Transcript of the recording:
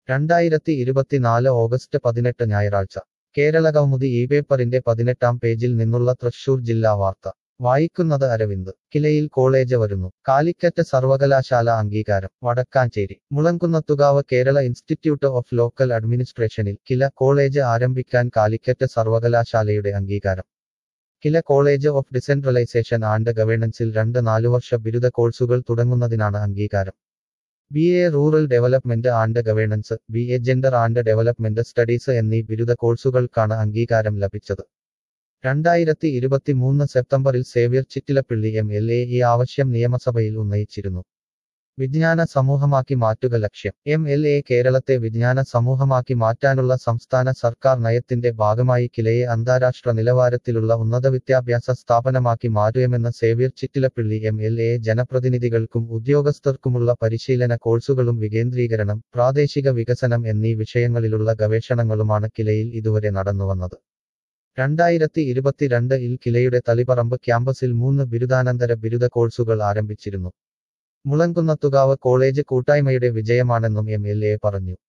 രണ്ടായിരത്തി ഇരുപത്തിനാല് ഓഗസ്റ്റ് പതിനെട്ട് ഞായറാഴ്ച കേരളകൗമുദി ഈ പേപ്പറിന്റെ പതിനെട്ടാം പേജിൽ നിന്നുള്ള തൃശൂർ ജില്ലാ വാർത്ത വായിക്കുന്നത് അരവിന്ദ് കിലയിൽ കോളേജ് വരുന്നു കാലിക്കറ്റ് സർവകലാശാല അംഗീകാരം Vadakkanchery Mulankunnathukavu Kerala institute of local അഡ്മിനിസ്ട്രേഷനിൽ കില കോളേജ് ആരംഭിക്കാൻ കാലിക്കറ്റ് സർവകലാശാലയുടെ അംഗീകാരം KILA college of decentralisation and ഗവേണൻസിൽ രണ്ട് നാലുവർഷ ബിരുദ കോഴ്സുകൾ തുടങ്ങുന്നതിനാണ് അംഗീകാരം B A rural development and governance B A gender and development studies എന്നീ ബിരുദ കോഴ്സുകൾക്കാണ് അംഗീകാരം ലഭിച്ചത് രണ്ടായിരത്തി ഇരുപത്തിമൂന്ന് സെപ്റ്റംബറിൽ Xavier Chittilappilly M L A ഈ ആവശ്യം നിയമസഭയിൽ ഉന്നയിച്ചിരുന്നു വിജ്ഞാന സമൂഹമാക്കി മാറ്റുക ലക്ഷ്യം എം എൽ എ കേരളത്തെ വിജ്ഞാന സമൂഹമാക്കി മാറ്റാനുള്ള സംസ്ഥാന സർക്കാർ നയത്തിന്റെ ഭാഗമായി കിലയെ അന്താരാഷ്ട്ര നിലവാരത്തിലുള്ള ഉന്നത വിദ്യാഭ്യാസ സ്ഥാപനമാക്കി മാറ്റുമെന്ന് Xavier Chittilappilly M L A ജനപ്രതിനിധികൾക്കും ഉദ്യോഗസ്ഥർക്കുമുള്ള പരിശീലന കോഴ്സുകളും വികേന്ദ്രീകരണം പ്രാദേശിക വികസനം എന്നീ വിഷയങ്ങളിലുള്ള ഗവേഷണങ്ങളുമാണ് കിലയിൽ ഇതുവരെ നടന്നുവന്നത് രണ്ടായിരത്തി ഇരുപത്തിരണ്ട് ഇൽ കിലയുടെ തളിപറമ്പ് ക്യാമ്പസിൽ മൂന്ന് ബിരുദാനന്തര ബിരുദ കോഴ്സുകൾ ആരംഭിച്ചിരുന്നു മുളങ്കുന്നത്തുകാവ് കോളേജ് കൂട്ടായ്മയുടെ വിജയമാണെന്നും എം എൽ എ പറഞ്ഞു